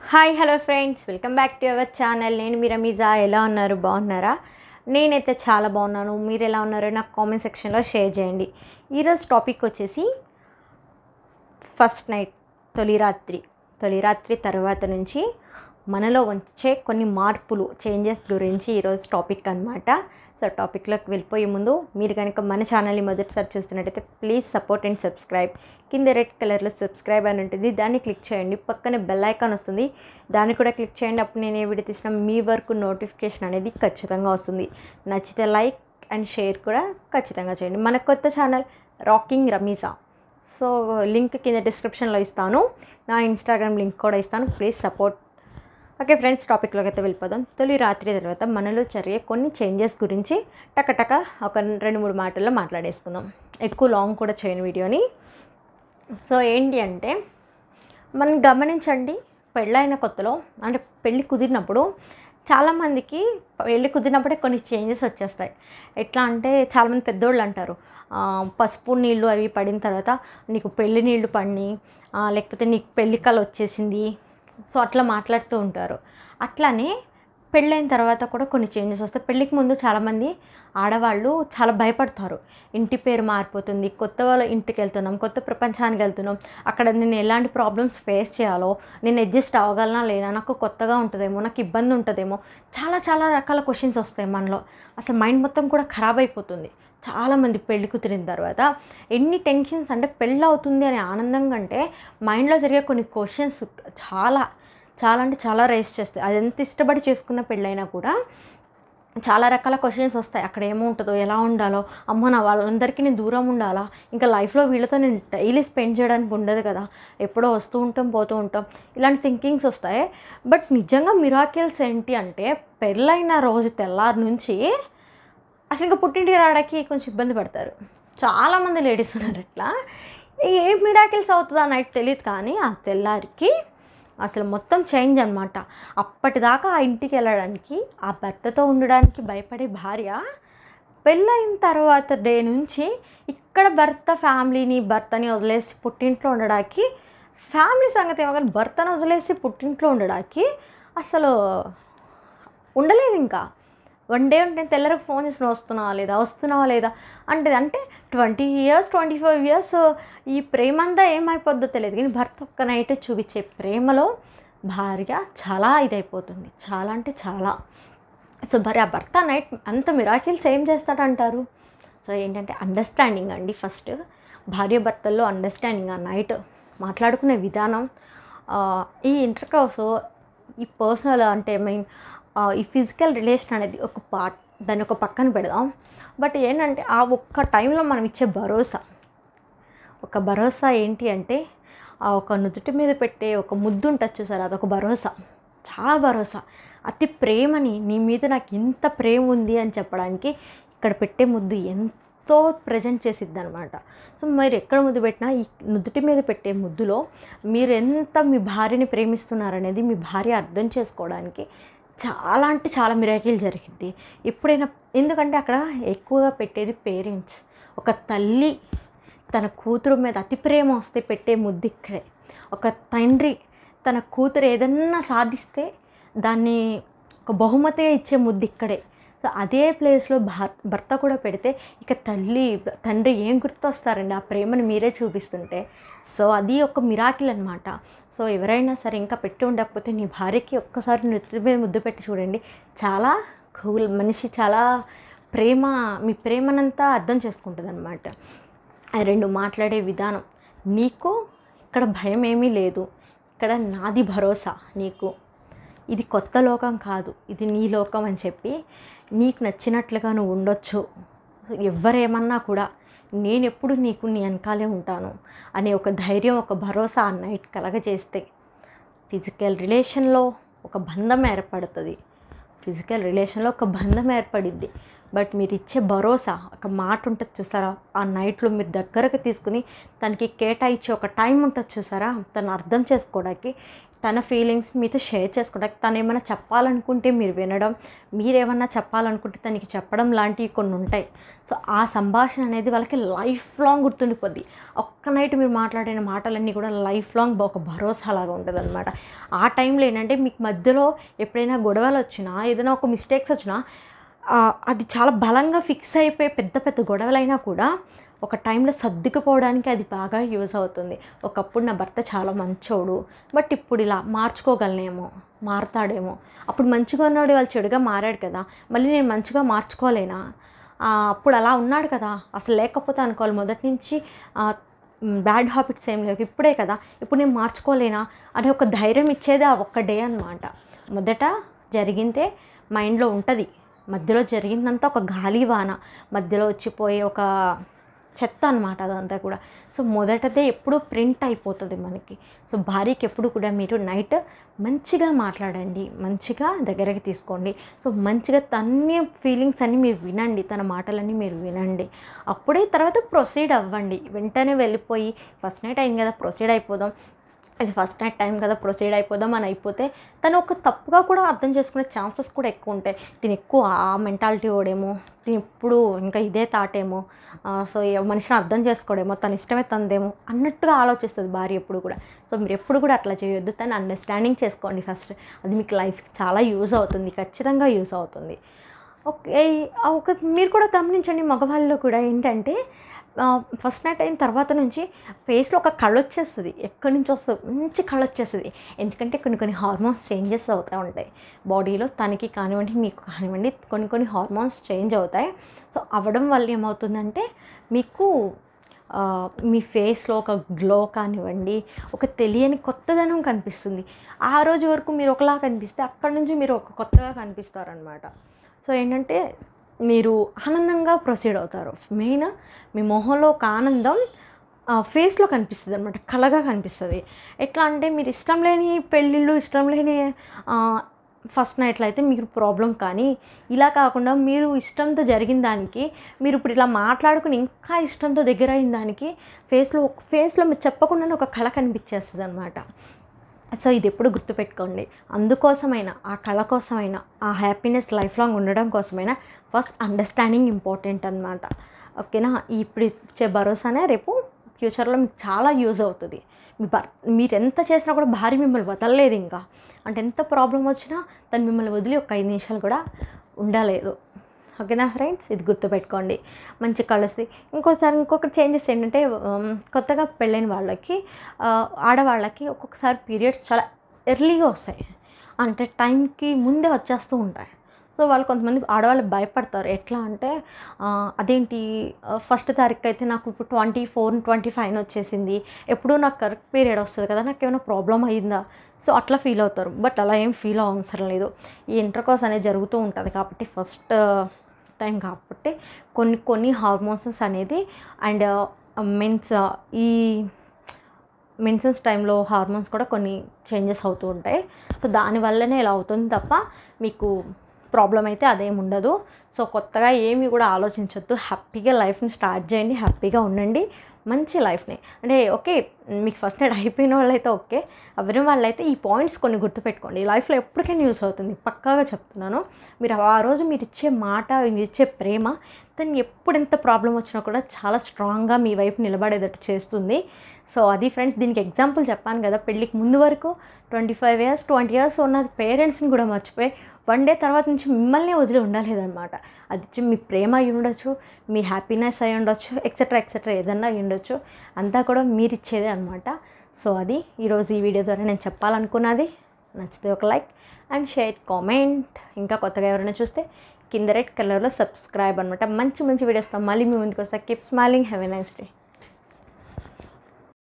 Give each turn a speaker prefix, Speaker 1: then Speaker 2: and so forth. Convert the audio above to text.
Speaker 1: hi hello friends welcome back to our channel నేను మీ రమీజా ఎలా ఉన్నారు బాగున్నారా నేనైతే చాలా బాగున్నాను మీరు ఎలా ఉన్నారో నాకు కామెంట్ సెక్షన్లో షేర్ చేయండి ఈరోజు టాపిక్ వచ్చేసి ఫస్ట్ నైట్ తొలి రాత్రి తొలి రాత్రి తర్వాత నుంచి మనలో వచ్చే కొన్ని మార్పులు చేంజెస్ గురించి ఈరోజు టాపిక్ అనమాట సో టాపిక్లోకి వెళ్ళిపోయే ముందు మీరు కనుక మన ఛానల్ని మొదటిసారి చూస్తున్నట్టయితే ప్లీజ్ సపోర్ట్ అండ్ సబ్స్క్రైబ్ కింద రెడ్ కలర్లో సబ్స్క్రైబ్ అని ఉంటుంది దాన్ని క్లిక్ చేయండి పక్కనే బెల్ ఐకాన్ వస్తుంది దాన్ని కూడా క్లిక్ చేయండి అప్పుడు నేను ఏ వీడియో తీసినా మీ వరకు నోటిఫికేషన్ అనేది ఖచ్చితంగా వస్తుంది నచ్చితే లైక్ అండ్ షేర్ కూడా ఖచ్చితంగా చేయండి మన కొత్త channel rocking Rameeza so link కింద డిస్క్రిప్షన్లో ఇస్తాను నా ఇన్స్టాగ్రామ్ లింక్ కూడా ఇస్తాను ప్లీజ్ సపోర్ట్ ఓకే ఫ్రెండ్స్ టాపిక్లోకి అయితే వెళ్ళిపోదాం తొలి రాత్రి తర్వాత మనలో జరిగే కొన్ని చేంజెస్ గురించి టకటక ఒక రెండు మూడు మాటల్లో మాట్లాడేసుకుందాం ఎక్కువ లాంగ్ కూడా చేయను వీడియోని సో ఏంటి అంటే మనం గమనించండి పెళ్ళైన కొత్తలో అంటే పెళ్ళి కుదిరినప్పుడు చాలామందికి పెళ్ళి కుదిరినప్పుడే కొన్ని చేంజెస్ వచ్చేస్తాయి ఎట్లా అంటే చాలామంది పెద్దోళ్ళు అంటారు ఆ, పసుపు నీళ్ళు అవి పడిన తర్వాత నీకు పెళ్లి నీళ్ళు పడినాయి ఆ, లేకపోతే నీకు పెళ్లి కళ వచ్చేసింది సో అట్లా మాట్లాడుతూ ఉంటారు అట్లానే పెళ్ళైన తర్వాత కూడా కొన్ని చేంజెస్ వస్తాయి పెళ్ళికి ముందు చాలామంది ఆడవాళ్ళు చాలా భయపడతారు ఇంటి పేరు మారిపోతుంది కొత్త వాళ్ళ ఇంటికి వెళ్తున్నాం కొత్త ప్రపంచానికి వెళ్తున్నాం అక్కడ నేను ఎలాంటి ప్రాబ్లమ్స్ ఫేస్ చేయాలో నేను అడ్జస్ట్ అవ్వగలనా లేదా నాకు కొత్తగా ఉంటుందేమో నాకు ఇబ్బంది ఉంటుందేమో చాలా చాలా రకాల క్వశ్చన్స్ వస్తాయి మనలో అసలు మైండ్ మొత్తం కూడా ఖరాబ్ అయిపోతుంది చాలామంది పెళ్లి కుదిరిన తర్వాత ఎన్ని టెన్షన్స్ అంటే పెళ్ళి అవుతుంది అనే ఆనందం కంటే మైండ్లో జరిగే కొన్ని క్వశ్చన్స్ చాలా చాలా అంటే చాలా రైస్ చేస్తాయి అది ఎంత ఇష్టపడి చేసుకున్న పెళ్ళైనా కూడా చాలా రకాల క్వశ్చన్స్ వస్తాయి అక్కడ ఏముంటుందో ఎలా ఉండాలో అమ్మో నా వాళ్ళందరికీ నేను దూరం ఉండాలా ఇంకా లైఫ్లో వీళ్ళతో నేను డైలీ స్పెండ్ చేయడానికి ఉండదు కదా ఎప్పుడో వస్తూ ఉంటాం పోతూ ఉంటాం ఇలాంటి థింకింగ్స్ వస్తాయి బట్ నిజంగా మిరాకిల్స్ ఏంటి అంటే పెళ్ళైన రోజు తెల్లారి నుంచి అసలు ఇంకా పుట్టింటికి రావడానికి కొంచెం ఇబ్బంది పడతారు చాలామంది లేడీస్ ఉన్నారు ఇట్లా ఏ మిరాకిల్స్ అవుతుందో నైట్ తెలియదు కానీ ఆ తెల్లారికి అసలు మొత్తం చేంజ్ అనమాట అప్పటిదాకా ఆ ఇంటికి వెళ్ళడానికి ఆ భర్తతో ఉండడానికి భయపడే భార్య పెళ్ళైన తర్వాత డే నుంచి ఇక్కడ భర్త ఫ్యామిలీని భర్తని వదిలేసి పుట్టింట్లో ఉండడానికి ఫ్యామిలీ సంగతి ఏమో కానీ భర్తను వదిలేసి పుట్టింట్లో ఉండడానికి అసలు ఉండలేదు ఇంకా వన్ డే ఉంటే తెల్లరకు ఫోన్ చేసి "నువ్వు వస్తున్నావా లేదా వస్తున్నావా లేదా అంటే అంటే twenty years twenty five years ఈ ప్రేమ అంతా ఏమైపోద్దో తెలియదు కానీ భర్త ఒక్క నైట్ చూపించే ప్రేమలో భార్య చాలా ఇదైపోతుంది చాలా అంటే చాలా సో మరి ఆ భర్త నైట్ అంత మిరాకిల్స్ ఏం చేస్తాడంటారు సో ఏంటంటే అండర్స్టాండింగ్ అండి ఫస్ట్ భార్య భర్తల్లో అండర్స్టాండింగ్ ఆ నైట్ మాట్లాడుకునే విధానం ఆ, ఈ ఇంటర్ క్రాస్ ఈ పర్సనల్ అంటే మీన్ ఈ ఫిజికల్ రిలేషన్ అనేది ఒక పార్ట్ దాన్ని ఒక పక్కన పెడదాం బట్ ఏంటంటే ఆ ఒక్క టైంలో మనం ఇచ్చే భరోసా ఒక భరోసా ఏంటి అంటే ఆ ఒక నుదుటి మీద పెట్టే ఒక ముద్దు ఉంటుంది సార్ అదొక భరోసా చాలా భరోసా అతి ప్రేమని నీ మీద నాకు ఇంత ప్రేమ ఉంది అని చెప్పడానికి ఇక్కడ పెట్టే ముద్దు ఎంతో ప్రజెంట్ చేసిద్ది అనమాట సో మీరు ఎక్కడ ముద్దు పెట్టినా ఈ నుదుటి మీద పెట్టే ముద్దులో మీరు ఎంత మీ భార్యని ప్రేమిస్తున్నారనేది మీ భార్య అర్థం చేసుకోవడానికి చాలా అంటే చాలా మిరాకిల్ జరిగింది ఎప్పుడైనా ఎందుకంటే అక్కడ ఎక్కువగా పెట్టేది పేరెంట్స్ ఒక తల్లి తన కూతురు మీద అతి ప్రేమ వస్తే పెట్టే ముద్దు ఇక్కడే ఒక తండ్రి తన కూతురు ఏదన్నా సాధిస్తే దాన్ని ఒక బహుమతిగా ఇచ్చే ముద్దు ఇక్కడే సో అదే ప్లేస్లో భర్ భర్త కూడా పెడితే ఇక తల్లి తండ్రి ఏం గుర్తొస్తారండి ఆ ప్రేమను మీరే చూపిస్తుంటే సో అది ఒక మిరాకిల్ అనమాట సో ఎవరైనా సరే ఇంకా పెట్టి ఉండకపోతే నీ భార్యకి ఒక్కసారి నెత్తి మీద ముద్దు పెట్టి చూడండి చాలా కూల్ మనిషి చాలా ప్రేమ మీ ప్రేమనంతా అర్థం చేసుకుంటుంది అనమాట ఆ రెండు మాట్లాడే విధానం నీకు ఇక్కడ భయం ఏమీ లేదు ఇక్కడ నాది భరోసా నీకు ఇది కొత్త లోకం కాదు ఇది నీ లోకం అని చెప్పి నీకు నచ్చినట్లుగా నువ్వు ఉండొచ్చు ఎవరేమన్నా కూడా నేను ఎప్పుడు నీకు నీ వెనకాలే ఉంటాను అనే ఒక ధైర్యం ఒక భరోసా ఆ నైట్ కలగజేస్తే ఫిజికల్ రిలేషన్లో ఒక బంధం ఏర్పడుతుంది ఫిజికల్ రిలేషన్లో ఒక బంధం ఏర్పడిద్ది బట్ మీరు ఇచ్చే భరోసా ఒక మాట ఉంటుంది చూసారా ఆ నైట్లో మీరు దగ్గరకు తీసుకుని తనకి కేటాయించే ఒక టైం ఉంటుంది చూసారా తను అర్థం చేసుకోవడానికి తన ఫీలింగ్స్ మీతో షేర్ చేసుకోవడానికి తను ఏమైనా చెప్పాలనుకుంటే మీరు వినడం మీరేమన్నా చెప్పాలనుకుంటే తనకి చెప్పడం లాంటివి కొన్ని ఉంటాయి సో ఆ సంభాషణ అనేది వాళ్ళకి లైఫ్ లాంగ్ గుర్తుండిపోద్ది ఒక్క నైట్ మీరు మాట్లాడిన మాటలన్నీ కూడా లైఫ్ లాంగ్ ఒక భరోసా లాగా ఉంటుంది అనమాట ఆ టైంలో ఏంటంటే మీకు మధ్యలో ఎప్పుడైనా గొడవలు వచ్చినా ఏదైనా ఒక మిస్టేక్స్ వచ్చినా ఆ, అది చాలా బలంగా ఫిక్స్ అయిపోయి పెద్ద పెద్ద గొడవలైనా కూడా ఒక టైంలో సర్దుకుపోవడానికి అది బాగా యూజ్ అవుతుంది ఒకప్పుడు నా భర్త చాలా మంచోడు బట్ ఇప్పుడు ఇలా మార్చుకోగలనేమో మారతాడేమో అప్పుడు మంచిగా ఉన్నాడు వాళ్ళు చెడుగా మారాడు కదా మళ్ళీ నేను మంచిగా మార్చుకోలేనా ఆ, అప్పుడు అలా ఉన్నాడు కదా అసలు లేకపోతే అనుకోవాలి మొదటి నుంచి బ్యాడ్ హ్యాబిట్స్ ఏం లేవు ఇప్పుడే కదా ఇప్పుడు నేను మార్చుకోలేనా అనే ఒక ధైర్యం ఇచ్చేది ఆ ఒక్క డే అనమాట మొదట జరిగిందే మైండ్లో ఉంటుంది మధ్యలో జరిగిందంతా ఒక గాలి వాన మధ్యలో వచ్చిపోయే ఒక చెత్త అనమాట అదంతా కూడా సో మొదటదే ఎప్పుడు ప్రింట్ అయిపోతుంది మనకి సో భార్యకి ఎప్పుడు కూడా మీరు నైట్ మంచిగా మాట్లాడండి మంచిగా దగ్గరికి తీసుకోండి సో మంచిగా తన్ని ఫీలింగ్స్ అన్నీ మీరు వినండి తన మాటలన్నీ మీరు వినండి అప్పుడే తర్వాత ప్రొసీడ్ అవ్వండి వెంటనే వెళ్ళిపోయి ఫస్ట్ నైట్ అయింది కదా ప్రొసీడ్ అయిపోదాం ఇది ఫస్ట్ నైట్ టైం కదా ప్రొసీడ్ అయిపోదాం అని అయిపోతే తను ఒక తప్పుగా కూడా అర్థం చేసుకునే ఛాన్సెస్ కూడా ఎక్కువ ఉంటాయి తిని ఎక్కువ ఆ మెంటాలిటీ ఓడేమో తిని ఇప్పుడు ఇంకా ఇదే తాటేమో ఆ, సో ఏ మనిషిని అర్థం చేసుకోడేమో తన ఇష్టమే తందేమో అన్నట్టుగా ఆలోచిస్తుంది భార్య ఎప్పుడు కూడా సో మీరు ఎప్పుడు కూడా అట్లా చేయొద్దు తను అండర్స్టాండింగ్ చేసుకోండి ఫస్ట్ అది మీకు లైఫ్కి చాలా యూజ్ అవుతుంది ఖచ్చితంగా యూజ్ అవుతుంది ఓకే ఆ ఒక మీరు కూడా గమనించండి మగవాళ్ళలో కూడా ఏంటంటే ఫస్ట్ నైట్ అయిన తర్వాత నుంచి ఫేస్లో ఒక కళ్ళు వచ్చేస్తుంది ఎక్కడి నుంచి వస్తుంది మంచి కళ్ళు వచ్చేస్తుంది ఎందుకంటే కొన్ని కొన్ని హార్మోన్స్ చేంజెస్ అవుతూ ఉంటాయి బాడీలో తనకి కానివ్వండి మీకు కానివ్వండి కొన్ని కొన్ని హార్మోన్స్ చేంజ్ అవుతాయి సో అవ్వడం వల్ల ఏమవుతుందంటే మీకు ఆ, మీ ఫేస్లో ఒక గ్లో కానివ్వండి ఒక తెలియని కొత్తదనం కనిపిస్తుంది ఆ రోజు వరకు మీరు ఒకలా కనిపిస్తే అక్కడి నుంచి మీరు ఒక కొత్తగా కనిపిస్తారనమాట సో ఏంటంటే మీరు ఆనందంగా ప్రొసీడ్ అవుతారు మెయిన్ మీ మొహంలో ఒక ఆనందం ఫేస్లో కనిపిస్తుంది అనమాట కలగా కనిపిస్తుంది ఎట్లా అంటే మీరు ఇష్టం లేని పెళ్ళిళ్ళు ఇష్టం లేని ఆ, ఫస్ట్ నైట్లో అయితే మీకు ప్రాబ్లం కానీ ఇలా కాకుండా మీరు ఇష్టంతో జరిగిన దానికి మీరు ఇప్పుడు ఇలా మాట్లాడుకుని ఇంకా ఇష్టంతో దగ్గర అయిన దానికి ఫేస్లో ఫేస్లో మీరు చెప్పకుండానే ఒక కళ కనిపించేస్తుంది అనమాట సో ఇది ఎప్పుడు గుర్తుపెట్టుకోండి అందుకోసమైనా ఆ కళ కోసమైనా ఆ హ్యాపీనెస్ లైఫ్ లాంగ్ ఉండడం కోసమైనా ఫస్ట్ అండర్స్టాండింగ్ ఇంపార్టెంట్ అనమాట ఓకేనా ఇప్పుడు ఇచ్చే భరోసానే రేపు ఫ్యూచర్లో మీకు చాలా యూజ్ అవుతుంది మీ భర్ మీరు ఎంత చేసినా కూడా భార్య మిమ్మల్ని వదలలేదు ఇంకా అంటే ఎంత ప్రాబ్లం వచ్చినా తను మిమ్మల్ని వదిలి ఒక ఐదు నిమిషాలు కూడా ఉండలేదు ఓకేనా ఫ్రెండ్స్ ఇది గుర్తుపెట్టుకోండి మంచి కలుస్తుంది ఇంకోసారి ఇంకొక చేంజెస్ ఏంటంటే ఉమ్, కొత్తగా పెళ్ళైన వాళ్ళకి ఆ, ఆడవాళ్ళకి ఒక్కొక్కసారి పీరియడ్స్ చాలా ఎర్లీగా వస్తాయి అంటే టైంకి ముందే వచ్చేస్తూ ఉంటాయి సో వాళ్ళు కొంతమంది ఆడవాళ్ళు భయపడతారు ఎట్లా అంటే ఆ, అదేంటి ఫస్ట్ తారీఖు అయితే నాకు ఇప్పుడు ట్వంటీ ఫోర్ ట్వంటీ ఫైవ్ వచ్చేసింది ఎప్పుడూ నాకు కరెక్ట్ పీరియడ్ వస్తుంది కదా నాకు ఏమైనా ప్రాబ్లం అయిందా సో అట్లా ఫీల్ అవుతారు బట్ అలా ఏం ఫీల్ అవసరం లేదు ఈ ఇంటర్కోర్స్ అనేది జరుగుతూ ఉంటుంది కాబట్టి ఫస్ట్ టైం కాబట్టి కొన్ని కొన్ని హార్మోన్స్ అనేది అండ్ మీన్స్ ఈ మెన్సెన్స్ టైంలో హార్మోన్స్ కూడా కొన్ని చేంజెస్ అవుతూ ఉంటాయి సో దానివల్లనే ఇలా అవుతుంది తప్ప మీకు ప్రాబ్లం అయితే అదేం ఉండదు సో కొత్తగా ఏమి కూడా ఆలోచించొద్దు హ్యాపీగా లైఫ్ని స్టార్ట్ చేయండి హ్యాపీగా ఉండండి మంచి లైఫ్ని అంటే ఓకే మీకు ఫస్ట్ నైట్ అయిపోయిన వాళ్ళైతే ఓకే అవ్వని వాళ్ళైతే ఈ పాయింట్స్ కొన్ని గుర్తుపెట్టుకోండి లైఫ్లో ఎప్పటికైనా యూస్ అవుతుంది పక్కాగా చెప్తున్నాను మీరు ఆ రోజు మీరు ఇచ్చే మాట మీరు ఇచ్చే ప్రేమ దాన్ని ఎప్పుడు ఎంత ప్రాబ్లం వచ్చినా కూడా చాలా స్ట్రాంగ్గా మీ వైపు నిలబడేటట్టు చేస్తుంది సో అది ఫ్రెండ్స్ దీనికి ఎగ్జాంపుల్ చెప్పాను కదా పెళ్ళికి ముందు వరకు twenty five years twenty years ఉన్న పేరెంట్స్ని కూడా మర్చిపోయి వన్ డే తర్వాత నుంచి మిమ్మల్ని వదిలి ఉండలేదన్నమాట అది వచ్చి మీ ప్రేమ అయి ఉండొచ్చు మీ హ్యాపీనెస్ అయి ఉండొచ్చు ఎక్సెట్రా ఎక్సెట్రా ఏదన్నా అయి ఉండొచ్చు అంతా కూడా మీరు ఇచ్చేదే అనమాట సో అది ఈరోజు ఈ వీడియో ద్వారా నేను చెప్పాలనుకున్నది నచ్చితే ఒక లైక్ అండ్ షేర్ కామెంట్ ఇంకా కొత్తగా ఎవరైనా చూస్తే కింద రెడ్ కలర్లో సబ్స్క్రైబ్ అనమాట మంచి మంచి వీడియోస్తో మళ్ళీ మీ ముందుకు వస్తా keep smiling have a nice day